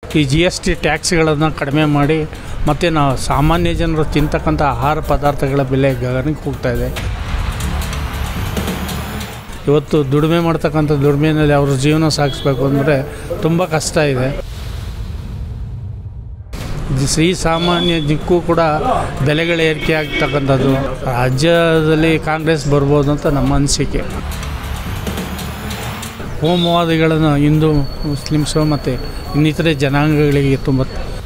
ಈ G S T ಟ್ಯಾಕ್ಸ್ಗಳನ್ನು ಕಡಿಮೆ ಮಾಡಿ ಮತ್ತು ನಾವು ಸಾಮಾನ್ಯ ಜನರು ತಿಂತಕ್ಕಂಥ ಆಹಾರ ಪದಾರ್ಥಗಳ ಬೆಲೆ ಗಗನಕ್ಕೆ ಹೋಗ್ತಾ ಇದೆ ಇವತ್ತು ದುಡಿಮೆ ಮಾಡ್ತಕ್ಕಂಥ ದುಡಿಮೆಯಲ್ಲಿ ಅವ್ರ ಜೀವನ ಸಾಗಿಸ್ಬೇಕು ಅಂದರೆ ತುಂಬ ಕಷ್ಟ ಇದೆ ಜಿ- ಶ್ರೀ ಸಾಮಾನ್ಯ ದಿಕ್ಕೂ ಕೂಡ ಬೆಲೆಗಳ ಏರಿಕೆ ಆಗ್ತಕ್ಕಂಥದ್ದು ರಾಜ್ಯದಲ್ಲಿ ಕಾಂಗ್ರೆಸ್ ಬರ್ಬೋದು ಅಂತ ನಮ್ಮ ಅನಿಸಿಕೆ ಕೋಮುವಾದಿಗಳನ್ನು ಹಿಂದೂ ಮುಸ್ಲಿಮ್ಸು ಮತ್ತು ಇನ್ನಿತರೆ ಜನಾಂಗಗಳಿಗೆ ತುಂಬ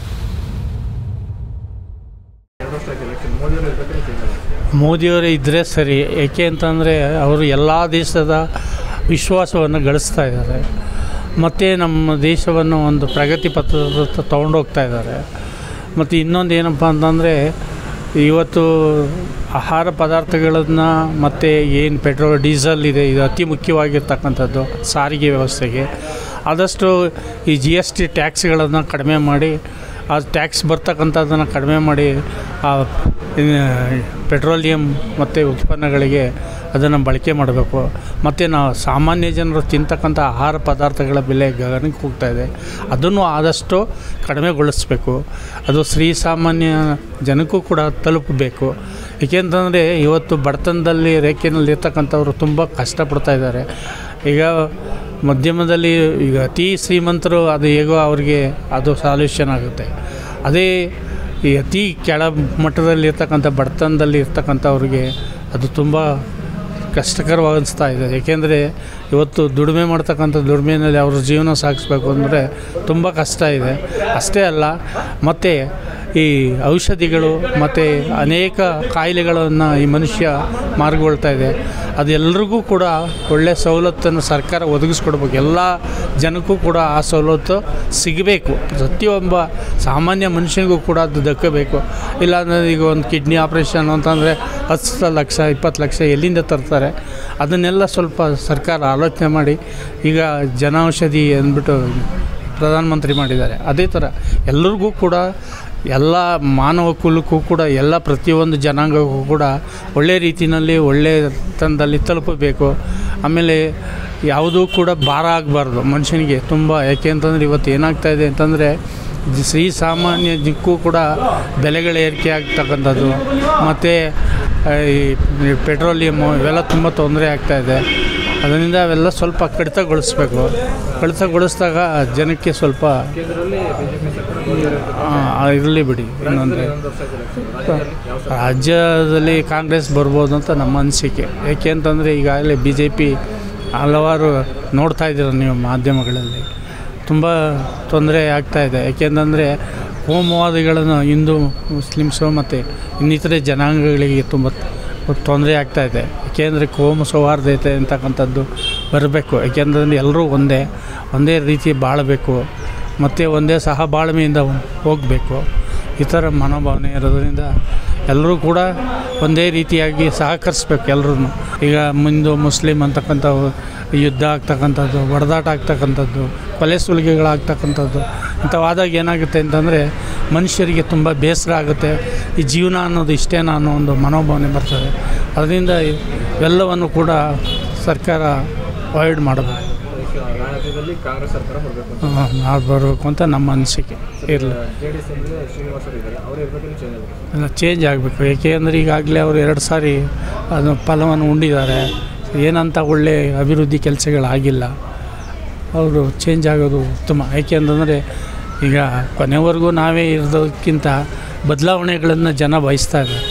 ಮೋದಿಯವರೇ ಇದ್ದರೆ ಸರಿ ಏಕೆ ಅಂತಂದರೆ ಅವರು ಎಲ್ಲ ದೇಶದ ವಿಶ್ವಾಸವನ್ನು ಗಳಿಸ್ತಾ ಇದ್ದಾರೆ ಮತ್ತು ನಮ್ಮ ದೇಶವನ್ನು ಒಂದು ಪ್ರಗತಿ ಪಥದತ್ತ ತೊಗೊಂಡೋಗ್ತಾ ಇದ್ದಾರೆ ಮತ್ತು ಇನ್ನೊಂದು ಏನಪ್ಪ ಅಂತಂದರೆ ಇವತ್ತು ಆಹಾರ ಪದಾರ್ಥಗಳನ್ನು ಮತ್ತು ಏನು ಪೆಟ್ರೋಲ್ ಡೀಸೆಲ್ ಇದೆ ಇದು ಅತಿ ಮುಖ್ಯವಾಗಿರ್ತಕ್ಕಂಥದ್ದು ಸಾರಿಗೆ ವ್ಯವಸ್ಥೆಗೆ ಆದಷ್ಟು ಈ ಜಿ ಎಸ್ ಟಿ ಟ್ಯಾಕ್ಸ್ಗಳನ್ನು ಕಡಿಮೆ ಮಾಡಿ ಆ ಟ್ಯಾಕ್ಸ್ ಬರ್ತಕ್ಕಂಥದ್ದನ್ನು ಕಡಿಮೆ ಮಾಡಿ ಆ ಪೆಟ್ರೋಲಿಯಂ ಮತ್ತು ಉತ್ಪನ್ನಗಳಿಗೆ ಅದನ್ನು ಬಳಕೆ ಮಾಡಬೇಕು ಮತ್ತು ನಾವು ಸಾಮಾನ್ಯ ಜನರು ತಿಂತಕ್ಕಂಥ ಆಹಾರ ಪದಾರ್ಥಗಳ ಬೆಲೆ ಗಗನಕ್ಕೆ ಹೋಗ್ತಾ ಇದೆ ಅದನ್ನು ಆದಷ್ಟು ಕಡಿಮೆಗೊಳಿಸ್ಬೇಕು ಅದು ಶ್ರೀ ಸಾಮಾನ್ಯ ಜನಕ್ಕೂ ಕೂಡ ತಲುಪಬೇಕು ಏಕೆಂತಂದರೆ ಇವತ್ತು ಬಡತನದಲ್ಲಿ ರೇಖೆಯಲ್ಲಿ ಇರ್ತಕ್ಕಂಥವ್ರು ತುಂಬ ಕಷ್ಟಪಡ್ತಾ ಇದ್ದಾರೆ ಈಗ ಮಧ್ಯಮದಲ್ಲಿ ಈಗ ಅತಿ ಶ್ರೀಮಂತರು ಅದು ಹೇಗೋ ಅವ್ರಿಗೆ ಅದು ಸಾಲ್ಯೂಷನ್ ಆಗುತ್ತೆ ಅದೇ ಈ ಅತಿ ಕೆಳ ಮಟ್ಟದಲ್ಲಿ ಇರ್ತಕ್ಕಂಥ ಬಡತನದಲ್ಲಿ ಇರ್ತಕ್ಕಂಥವ್ರಿಗೆ ಅದು ತುಂಬ ಕಷ್ಟಕರವಾಗಿಸ್ತಾ ಇದೆ ಏಕೆಂದರೆ ಇವತ್ತು ದುಡಿಮೆ ಮಾಡ್ತಕ್ಕಂಥ ದುಡಿಮೆಯಲ್ಲಿ ಅವ್ರ ಜೀವನ ಸಾಗಿಸ್ಬೇಕು ಅಂದರೆ ತುಂಬ ಕಷ್ಟ ಇದೆ ಅಷ್ಟೇ ಅಲ್ಲ ಮತ್ತು ಈ ಔಷಧಿಗಳು ಮತ್ತು ಅನೇಕ ಕಾಯಿಲೆಗಳನ್ನು ಈ ಮನುಷ್ಯ ಮಾರ್ಗೊಳ್ತಾ ಇದೆ ಅದೆಲ್ಲರಿಗೂ ಕೂಡ ಒಳ್ಳೆಯ ಸವಲತ್ತನ್ನು ಸರ್ಕಾರ ಒದಗಿಸ್ಕೊಡ್ಬೇಕು ಎಲ್ಲ ಜನಕ್ಕೂ ಕೂಡ ಆ ಸವಲತ್ತು ಸಿಗಬೇಕು ಪ್ರತಿಯೊಬ್ಬ ಸಾಮಾನ್ಯ ಮನುಷ್ಯನಿಗೂ ಕೂಡ ಅದು ದಕ್ಕಬೇಕು ಇಲ್ಲಾಂದರೆ ಈಗ ಒಂದು ಕಿಡ್ನಿ ಆಪ್ರೇಷನ್ ಅಂತಂದರೆ ಹತ್ತು ಲಕ್ಷ ಇಪ್ಪತ್ತು ಲಕ್ಷ ಎಲ್ಲಿಂದ ತರ್ತಾರೆ ಅದನ್ನೆಲ್ಲ ಸ್ವಲ್ಪ ಸರ್ಕಾರ ಆಲೋಚನೆ ಮಾಡಿ ಈಗ ಜನೌಷಧಿ ಅಂದ್ಬಿಟ್ಟು ಪ್ರಧಾನಮಂತ್ರಿ ಮಾಡಿದ್ದಾರೆ ಅದೇ ಥರ ಎಲ್ಲರಿಗೂ ಕೂಡ ಎಲ್ಲ ಮಾನವ ಕುಲಕ್ಕೂ ಕೂಡ ಎಲ್ಲ ಪ್ರತಿಯೊಂದು ಜನಾಂಗಕ್ಕೂ ಕೂಡ ಒಳ್ಳೆಯ ರೀತಿಯಲ್ಲಿ ಒಳ್ಳೆಯ ತನದಲ್ಲಿ ತಲುಪಬೇಕು ಆಮೇಲೆ ಯಾವುದೂ ಕೂಡ ಭಾರ ಆಗಬಾರ್ದು ಮನುಷ್ಯನಿಗೆ ತುಂಬ ಯಾಕೆ ಅಂತಂದರೆ ಇವತ್ತು ಏನಾಗ್ತಾ ಇದೆ ಅಂತಂದರೆ ಜಿ- ಶ್ರೀ ಸಾಮಾನ್ಯ ದಿಕ್ಕೂ ಕೂಡ ಬೆಲೆಗಳ ಏರಿಕೆ ಆಗ್ತಕ್ಕಂಥದ್ದು ಮತ್ತು ಈ ಪೆಟ್ರೋಲಿಯಮ್ಮು ಇವೆಲ್ಲ ತುಂಬ ತೊಂದರೆ ಆಗ್ತಾಯಿದೆ ಅದರಿಂದ ಅವೆಲ್ಲ ಸ್ವಲ್ಪ ಕಡಿತಗೊಳಿಸ್ಬೇಕು ಕಡಿತಗೊಳಿಸಿದಾಗ ಜನಕ್ಕೆ ಸ್ವಲ್ಪ ಇರಲಿ ಬಿಡಿ ಇನ್ನೊಂದು ರಾಜ್ಯದಲ್ಲಿ ಕಾಂಗ್ರೆಸ್ ಬರ್ಬೋದು ಅಂತ ನಮ್ಮ ಅನಿಸಿಕೆ ಏಕೆ ಅಂತಂದರೆ ಈಗಾಗಲೇ ಬಿ ಜೆ ಪಿ ಹಲವಾರು ನೋಡ್ತಾ ಇದ್ದೀರ ನೀವು ಮಾಧ್ಯಮಗಳಲ್ಲಿ ತುಂಬ ತೊಂದರೆ ಆಗ್ತಾಯಿದೆ ಏಕೆಂತಂದರೆ ಕೋಮುವಾದಿಗಳನ್ನು ಹಿಂದೂ ಮುಸ್ಲಿಮ್ಸು ಮತ್ತು ಇನ್ನಿತರೆ ಜನಾಂಗಗಳಿಗೆ ತುಂಬ ತೊಂದರೆ ಆಗ್ತಾಯಿದೆ ಏಕೆಂದರೆ ಕೋಮು ಸೌಹಾರ್ದತೆ ಅಂತಕ್ಕಂಥದ್ದು ಬರಬೇಕು ಏಕೆಂದ್ರೆ ಎಲ್ಲರೂ ಒಂದೇ ಒಂದೇ ರೀತಿ ಬಾಳಬೇಕು ಮತ್ತು ಒಂದೇ ಸಹಬಾಳ್ಮೆಯಿಂದ ಹೋಗಬೇಕು ಈ ಥರ ಮನೋಭಾವನೆ ಇರೋದ್ರಿಂದ ಎಲ್ಲರೂ ಕೂಡ ಒಂದೇ ರೀತಿಯಾಗಿ ಸಹಕರಿಸ್ಬೇಕು ಎಲ್ಲರೂ ಈಗ ಮುಂದು ಮುಸ್ಲಿಂ ಅಂತಕ್ಕಂಥ ಯುದ್ಧ ಆಗ್ತಕ್ಕಂಥದ್ದು ಹೊಡೆದಾಟ ಆಗ್ತಕ್ಕಂಥದ್ದು ಕೊಲೆ ಸುಲಿಗೆಗಳಾಗ್ತಕ್ಕಂಥದ್ದು ಇಂಥವಾದಾಗ ಏನಾಗುತ್ತೆ ಅಂತಂದರೆ ಮನುಷ್ಯರಿಗೆ ತುಂಬ ಬೇಸರ ಆಗುತ್ತೆ ಈ ಜೀವನ ಅನ್ನೋದು ಇಷ್ಟೇನಾ ಅನ್ನೋ ಒಂದು ಮನೋಭಾವನೆ ಬರ್ತದೆ ಅದರಿಂದ ಇವೆಲ್ಲವನ್ನು ಕೂಡ ಸರ್ಕಾರ ಅವಾಯ್ಡ್ ಮಾಡಬೇಕು ರಾಜ್ಯದಲ್ಲಿ ಕಾಂಗ್ರೆಸ್ ಸರ್ಕಾರ ಬರಬೇಕು ನಾವು ಬರಬೇಕು ಅಂತ ನಮ್ಮ ಅನಿಸಿಕೆ ಇರಲಿ ಜೆ ಡಿ ಎಸ್ ಅಂದರೆ ಶ್ರೀನಿವಾಸ್ ಅವರು ಇದ್ದಾರೆ ಅವ್ರು ಇರಬೇಕು ಚೇಂಜ್ ಆಗಬೇಕು ಎಲ್ಲ ಚೇಂಜ್ ಆಗಬೇಕು ಏಕೆ ಅಂದರೆ ಈಗಾಗಲೇ ಅವರು ಎರಡು ಸಾರಿ ಅದು ಫಲವನ್ನು ಉಂಡಿದ್ದಾರೆ ಏನಂತ ಒಳ್ಳೆ ಅಭಿವೃದ್ಧಿ ಕೆಲಸಗಳಾಗಿಲ್ಲ ಅವರು ಚೇಂಜ್ ಆಗೋದು ಉತ್ತಮ ಏಕೆ ಅಂತಂದರೆ ಈಗ ಕೊನೆವರೆಗೂ ನಾವೇ ಇರೋದಕ್ಕಿಂತ ಬದಲಾವಣೆಗಳನ್ನು ಜನ ಬಯಸ್ತಾ ಇದ್ದಾರೆ